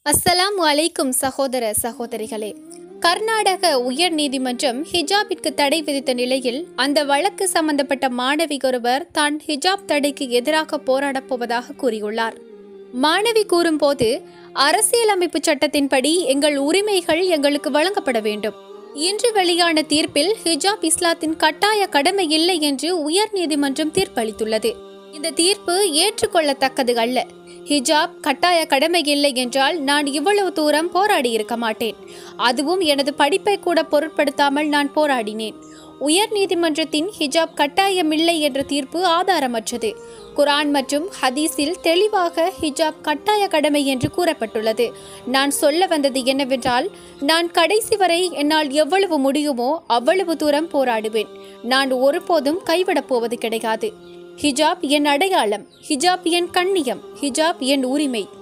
அஸ்ஸலாமு அலைக்கும் சகோதர சகோதரிகளே கர்நாடக உயர் நீதிமன்றம் ஹிஜாபிற்கு தடை விதித்த நிலையில் அந்த வழக்கு சம்பந்தப்பட்ட மாணவி ஒருவர் தான் ஹிஜாப் தடைக்கு எதிராக போராடப் போவதாக கூறியுள்ளார் மாணவி கூறும்போது அரசியலமைப்பு சட்டத்தின்படி எங்கள் உரிமைகள் எங்களுக்கு வழங்கப்பட வேண்டும் இன்று வெளியான தீர்ப்பில் ஹிஜாப் இஸ்லாத்தின் கட்டாய கடமை இல்லை என்று உயர் நீதிமன்றம் தீர்ப்பளித்துள்ளது இந்த தீர்ப்பு ஏற்றுக்கொள்ளத்தக்கது அல்ல ஹிஜாப் கட்டாய கடமை இல்லை என்றால் நான் இவ்வளவு தூரம் போராடி இருக்க மாட்டேன் அதுவும் எனது படிப்பை கூட பொருட்படுத்தாமல் நான் போராடினேன் உயர் நீதிமன்றத்தின் ஹிஜாப் கட்டாயமில்லை என்ற தீர்ப்பு ஆதாரமற்றது குரான் மற்றும் ஹதீஸில் தெளிவாக ஹிஜாப் கட்டாய கடமை என்று கூறப்பட்டுள்ளது நான் சொல்ல வந்தது என்னவென்றால் நான் கடைசி வரை என்னால் எவ்வளவு முடியுமோ அவ்வளவு தூரம் போராடுவேன் நான் ஒருபோதும் கைவிடப் போவது கிடையாது ஹிஜாப் என் அடையாளம் ஹிஜாப் என் கண்ணியம் ஹிஜாப் என் உரிமை